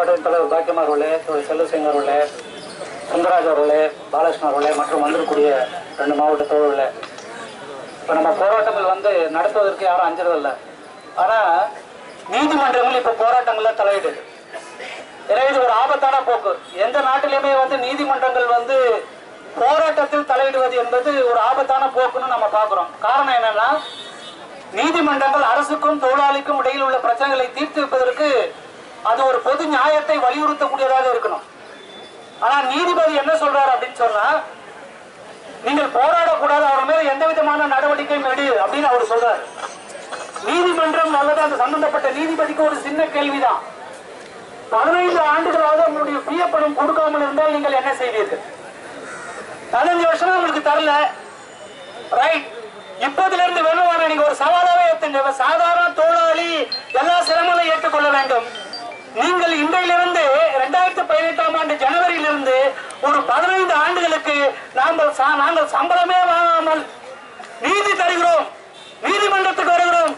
மாவட்ட தலைவர் பாக்கியமார் அவர்களே திரு செல்வசிங் அவர்களே சுந்தரராஜ் அவர்களே பாலகிருஷ்ணன் அவர்களே மற்றும் வந்திருக்கக்கூடிய ரெண்டு மாவட்ட தோழர்களே இப்போ நம்ம போராட்டங்கள் வந்து நடத்துவதற்கு யாரும் அஞ்சுறதில்ல ஆனால் நீதிமன்றங்கள் இப்போ போராட்டங்களில் தலையிடுது எனவே இது ஒரு ஆபத்தான போக்கு எந்த நாட்டிலுமே வந்து நீதிமன்றங்கள் வந்து போராட்டத்தில் தலையிடுவது என்பது ஒரு ஆபத்தான போக்குன்னு நம்ம பார்க்குறோம் காரணம் என்னன்னா நீதிமன்றங்கள் அரசுக்கும் தொழிலாளிக்கும் இடையில் உள்ள பிரச்சனைகளை தீர்த்து வைப்பதற்கு அது ஒரு பொது நியாயத்தை வலியுறுத்தக்கூடியதாக இருக்கணும் ஆனா நீதிபதி என்ன சொல்றாரு அப்படின்னு சொன்னா நீங்கள் போராடக்கூடாது அவர் மேல எந்த விதமான நடவடிக்கையும் எடு அப்படின்னு அவர் சொல்றாரு நீதிமன்றம் அல்லது அந்த சம்பந்தப்பட்ட நீதிபதிக்கு ஒரு சின்ன கேள்விதான் பதினைந்து ஆண்டுகளாக உங்களுடைய பிய பணம் கொடுக்காமல் இருந்தால் நீங்கள் என்ன செய்வீர்கள் பதினஞ்சு வருஷமா உங்களுக்கு தரல ரைட் இப்போதுல இருந்து வேணுமான நீங்க ஒரு சவாலாவே ஏத்துங்க சாதாரண தொழிலாளி எல்லா சிரமங்களும் ஏற்றுக்கொள்ள வேண்டும் நீங்கள் இன்றையிலிருந்து இரண்டாயிரத்தி பதினெட்டாம் ஆண்டு ஜனவரியிலிருந்து ஒரு பதினைந்து ஆண்டுகளுக்கு நாங்கள் சா- நாங்கள் சம்பளமே வாங்காமல் நீதி தருகிறோம் நீதிமன்றத்துக்கு வருகிறோம்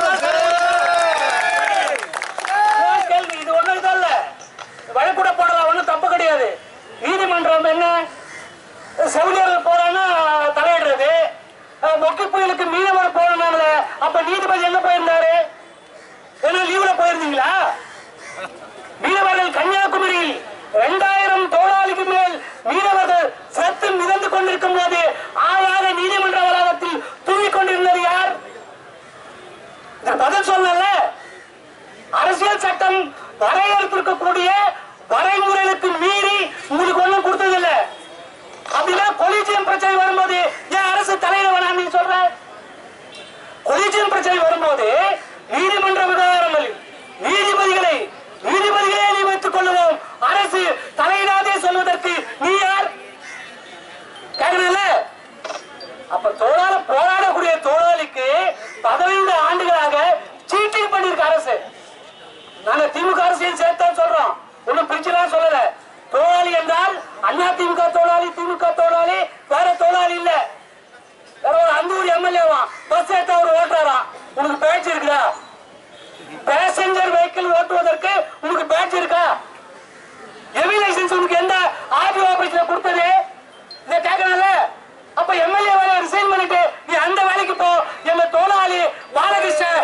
இதுதான் கேள்வி இது ஒண்ணு இதல்ல வழக்கூட போடலாம் ஒண்ணும் தப்பு கிடையாது நீதிமன்றம் என்ன செவிலியர்கள் போறான்னா தலையிடுறது அஹ், மொக்கை புயலுக்கு மீனவர் போறனால அப்ப நீதிபதி எங்க போயிருந்தாரு ஏன்னா லீவ்ல போயிருந்தீங்களா மீனவர்கள் கன்னியாகுமரியில் இரண்டாயிரம் தோளாளிக்கு மேல் மீனவர்கள் சத்து மிதந்து கொண்டிருக்கும் போது ஆளாக நீதிமன்ற வளாகத்தில் தூங்கிக் கொண்டிருந்தது யார் இதுக்கு பதில் சொல்லல அரசியல் சட்டம் வரையறுத்திருக்கக்கூடிய வரைமுறைகளுக்கு மீறி உங்களுக்கு ஒண்ணும் கொடுத்ததில்லை அப்படின்னா கொலிஜியம் பிரச்சனை வரும்போது ஏன் அரசு தலையிட வேணாம் நீ சொல்ற கொலிஜியம் பிரச்சனை வரும்போது நீதிமன்ற விவகாரங்களில் நீதிபதிகளை நீதிபதிகளே நியமித்துக் கொள்ளுவோம் அரசு தலையிடாதே சொல்வதற்கு நீ யார் கேட்கணும்ல அப்ப தொழிலாள போராடக்கூடிய தொழிலாளிக்கு பதினைந்து ஆண்டுகளாக சீட்டிங் பண்ணிருக்க அரசு நாங்க திமுக அரசியல் சேர்த்தான் சொல்றோம் ஒண்ணும் பிரிச்சுலாம் சொல்லல தொழிலாளி என்றால் அண்ணா திமுக தொழிலாளி திமுக தொழிலாளி வேற தொழிலாளி இல்ல வேற ஒரு அந்தூர் எம்எல்ஏவா பஸ் ஏத்த அவர் ஓட்டுறாராம் உனக்கு பேச்சு இருக்குதா பேசஞ்சர் வெஹிக்கிள் ஓட்டுவதற்கு உனக்கு பேச்சு இருக்கா எவி லைசன்ஸ் உனக்கு எந்த ஆர்டிஓ ஆபீஸ்ல கொடுத்தது இதை கேட்கணும்ல அப்ப எம்எல்ஏ வேலையை ரிசைன் பண்ணிட்டு நீ அந்த வேலைக்கு போ எங்க தொழிலாளி பாலகிருஷ்ணன்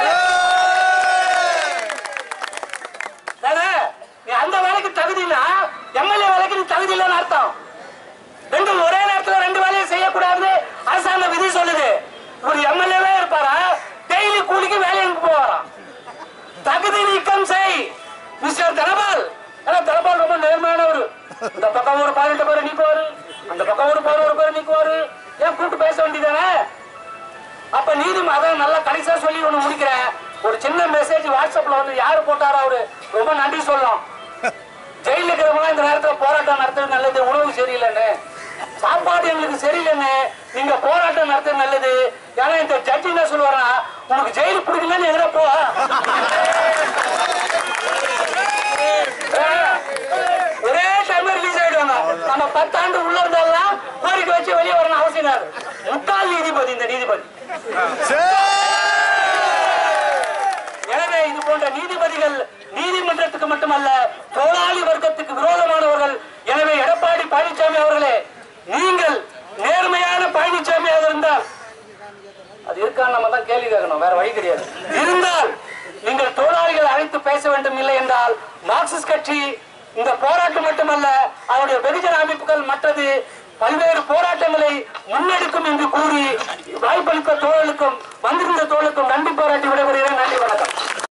தானே? நீ அந்த வேலைக்கு தகுதினா எம்எல்ஏ வேலைக்கு நீ தகுதி இல்லைன்னு அர்த்தம் ரெண்டும் ஒரே நேரத்துல ரெண்டு வேலையை செய்யக்கூடாது அரசாங்க விதி சொல்லுது ஒரு எம்எல்ஏவே இருப்பாரா டெய்லி கூலிக்கு வேலைக்கு போவாராம் தகுதி நீக்கம் செய் மிஸ்டர் தனபால் ஏன்னா தனபால் ரொம்ப நேர்மையானவர் இந்த பக்கம் ஒரு பதினெட்டு பேர் நீக்குவாரு அந்த பக்கம் ஒரு பதினோரு பேர் நீக்குவாரு ஏன் கூப்பிட்டு பேச வேண்டியதானே அப்ப நீதி அதான் நல்லா கடைசியா சொல்லி ஒண்ணு முடிக்கிறேன் ஒரு சின்ன மெசேஜ் வாட்ஸ்அப்ல வந்து யாரு போட்டாரோ அவரு ரொம்ப நன்றி சொல்லலாம் ஜெயில இருக்கிறவங்க இந்த நேரத்துல போராட்டம் நடத்துறது நல்லது உணவு சரியில்லைன்னு சாப்பாடு எங்களுக்கு சரியில்லைன்னு நீங்க போராட்டம் நடத்துறது நல்லது ஏன்னா இந்த ஜட்ஜி என்ன சொல்லுவாருன்னா உனக்கு ஜெயில் பிடிக்கலன்னு எதிர போ ஒரே டைம் ரிலீஸ் ஆயிடுவாங்க நம்ம பத்தாண்டு உள்ள இருந்தாலும் கோரிக்கை வச்சு வெளியே வரணும் அவசியம் இல்லை. முட்டாள் நீதிபதி இந்த நீதிபதி எனவே இது போன்ற நீதிபதிகள் நீதிமன்றத்துக்கு மட்டுமல்ல தொழிலாளி வர்க்கத்துக்கு விரோதமானவர்கள் எனவே எடப்பாடி பழனிசாமி அவர்களே நீங்கள் நேர்மையான பழனிசாமியாக இருந்தால் அது இருக்கான்னு நம்ம தான் கேள்வி கேட்கணும் வேற வழி கிடையாது இருந்தால் நீங்கள் தொழிலாளிகள் அழைத்து பேச வேண்டும் இல்லை என்றால் மார்க்சிஸ்ட் கட்சி இந்த போராட்டம் மட்டுமல்ல அவருடைய வெகுஜன அமைப்புகள் மற்றது பல்வேறு போராட்டங்களை முன்னெடுக்கும் என்று கூறி வாய்ப்பளித்த தோழர்களுக்கும்